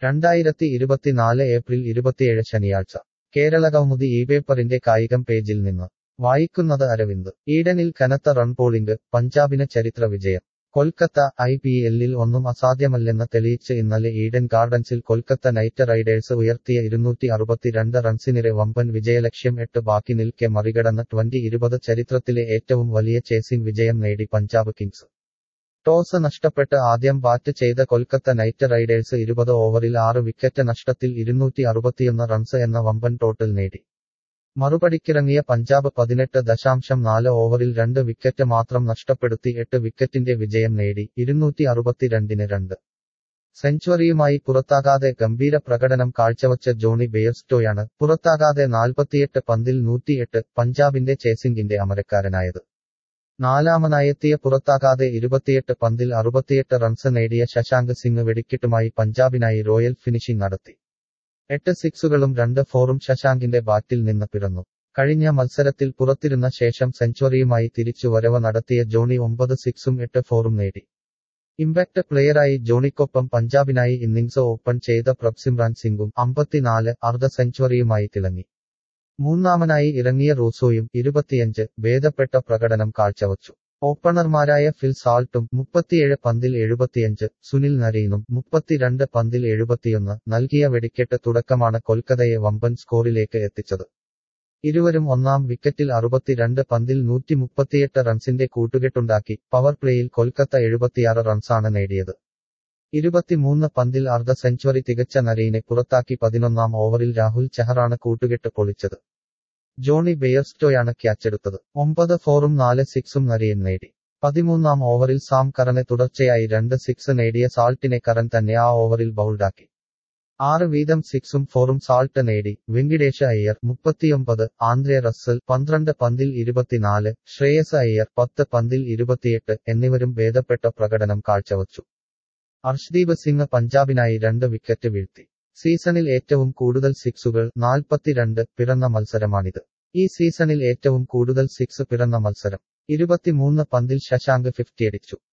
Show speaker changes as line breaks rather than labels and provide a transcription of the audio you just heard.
രണ്ടായിരത്തി ഇരുപത്തിനാല് ഏപ്രിൽ ഇരുപത്തിയേഴ് ശനിയാഴ്ച കേരള കൗമുദി ഈ പേപ്പറിന്റെ കായികം പേജിൽ നിന്ന് വായിക്കുന്നത് അരവിന്ദ് ഈഡനിൽ കനത്ത റൺ പോളിംഗ് പഞ്ചാബിന് ചരിത്ര വിജയം കൊൽക്കത്ത ഐ പി എല്ലിൽ ഒന്നും അസാധ്യമല്ലെന്ന് തെളിയിച്ച് ഇന്നലെ ഈഡൻ ഗാർഡൻസിൽ കൊൽക്കത്ത നൈറ്റ് റൈഡേഴ്സ് ഉയർത്തിയ ഇരുന്നൂറ്റി അറുപത്തിരണ്ട് റൺസിനിരെ വമ്പൻ വിജയലക്ഷ്യം എട്ട് ബാക്കി നിൽക്കെ മറികടന്ന് ട്വന്റി ഇരുപത് ചരിത്രത്തിലെ ഏറ്റവും വലിയ ചേസിംഗ് വിജയം നേടി പഞ്ചാബ് കിങ്സ് ടോസ് നഷ്ടപ്പെട്ട് ആദ്യം ബാറ്റ് ചെയ്ത കൊൽക്കത്ത നൈറ്റ് റൈഡേഴ്സ് ഇരുപത് ഓവറിൽ ആറ് വിക്കറ്റ് നഷ്ടത്തിൽ ഇരുന്നൂറ്റി അറുപത്തിയൊന്ന് റൺസ് എന്ന വമ്പൻ ടോട്ടൽ നേടി മറുപടിക്കിറങ്ങിയ പഞ്ചാബ് പതിനെട്ട് ദശാംശം നാല് ഓവറിൽ രണ്ട് വിക്കറ്റ് മാത്രം നഷ്ടപ്പെടുത്തി എട്ട് വിക്കറ്റിന്റെ വിജയം നേടി ഇരുന്നൂറ്റി അറുപത്തിരണ്ടിന് രണ്ട് സെഞ്ചുറിയുമായി പുറത്താകാതെ ഗംഭീര പ്രകടനം കാഴ്ചവച്ച ജോണി ബെയർസ്റ്റോയാണ് പുറത്താകാതെ നാൽപ്പത്തിയെട്ട് പന്തിൽ നൂറ്റിയെട്ട് പഞ്ചാബിന്റെ ചേസിംഗിന്റെ അമരക്കാരനായത് നാലാമനായെത്തിയ പുറത്താകാതെ ഇരുപത്തിയെട്ട് പന്തിൽ അറുപത്തിയെട്ട് റൺസ് നേടിയ ശശാങ്ക് സിംഗ് വെടിക്കെട്ടുമായി പഞ്ചാബിനായി റോയൽ ഫിനിഷിംഗ് നടത്തി എട്ട് സിക്സുകളും രണ്ട് ഫോറും ശശാങ്കിന്റെ ബാറ്റിൽ നിന്ന് പിറന്നു കഴിഞ്ഞ മത്സരത്തിൽ പുറത്തിരുന്ന ശേഷം സെഞ്ചുറിയുമായി തിരിച്ചു വരവ് നടത്തിയ ജോണി ഒമ്പത് സിക്സും എട്ട് ഫോറും നേടി ഇമ്പാക്ട് പ്ലെയറായി ജോണിക്കൊപ്പം പഞ്ചാബിനായി ഇന്നിംഗ്സ് ഓപ്പൺ ചെയ്ത പ്രഭ്സിമ്രാൻ സിംഗും അമ്പത്തിനാല് അർദ്ധ സെഞ്ചുറിയുമായി തിളങ്ങി മൂന്നാമനായി ഇറങ്ങിയ റൂസോയും ഇരുപത്തിയഞ്ച് ഭേദപ്പെട്ട പ്രകടനം കാഴ്ചവച്ചു ഓപ്പണർമാരായ ഫിൽ സാൾട്ടും മുപ്പത്തിയേഴ് പന്തിൽ എഴുപത്തിയഞ്ച് സുനിൽ നരീനും മുപ്പത്തിരണ്ട് പന്തിൽ എഴുപത്തിയൊന്ന് നൽകിയ വെടിക്കെട്ട് തുടക്കമാണ് കൊൽക്കത്തയെ വമ്പൻ സ്കോറിലേക്ക് എത്തിച്ചത് ഇരുവരും ഒന്നാം വിക്കറ്റിൽ അറുപത്തിരണ്ട് പന്തിൽ നൂറ്റി മുപ്പത്തിയെട്ട് റൺസിന്റെ കൂട്ടുകെട്ടുണ്ടാക്കി പവർ പ്ലേയിൽ കൊൽക്കത്ത എഴുപത്തിയാറ് റൺസാണ് നേടിയത് ഇരുപത്തിമൂന്ന് പന്തിൽ അർദ്ധ സെഞ്ചുറി തികച്ച നരീനെ പുറത്താക്കി പതിനൊന്നാം ഓവറിൽ രാഹുൽ ചഹറാണ് കൂട്ടുകെട്ട് പൊളിച്ചത് ജോണി ബെയർസ്റ്റോയാണ് ക്യാച്ചെടുത്തത് ഒമ്പത് ഫോറും നാല് സിക്സും നരിയൻ നേടി പതിമൂന്നാം ഓവറിൽ സാം കറനെ തുടർച്ചയായി രണ്ട് സിക്സ് നേടിയ സാൾട്ടിനെ കറൻ തന്നെ ആ ഓവറിൽ ബൗൾഡാക്കി ആറ് വീതം സിക്സും ഫോറും സാൾട്ട് നേടി വെങ്കിടേഷ അയ്യർ മുപ്പത്തിയൊമ്പത് ആന്ദ്രെ റസ്സൽ പന്ത്രണ്ട് പന്തിൽ ഇരുപത്തിനാല് ശ്രേയസ് അയ്യർ പത്ത് പന്തിൽ ഇരുപത്തിയെട്ട് എന്നിവരും ഭേദപ്പെട്ട പ്രകടനം കാഴ്ചവച്ചു അർഷ്ദീപ് സിംഗ് പഞ്ചാബിനായി രണ്ട് വിക്കറ്റ് വീഴ്ത്തി സീസണിൽ ഏറ്റവും കൂടുതൽ സിക്സുകൾ നാൽപ്പത്തിരണ്ട് പിറന്ന മത്സരമാണിത് ഈ സീസണിൽ ഏറ്റവും കൂടുതൽ സിക്സ് പിറന്ന മത്സരം ഇരുപത്തിമൂന്ന് പന്തിൽ ശശാങ്ക് ഫിഫ്റ്റിയടിച്ചു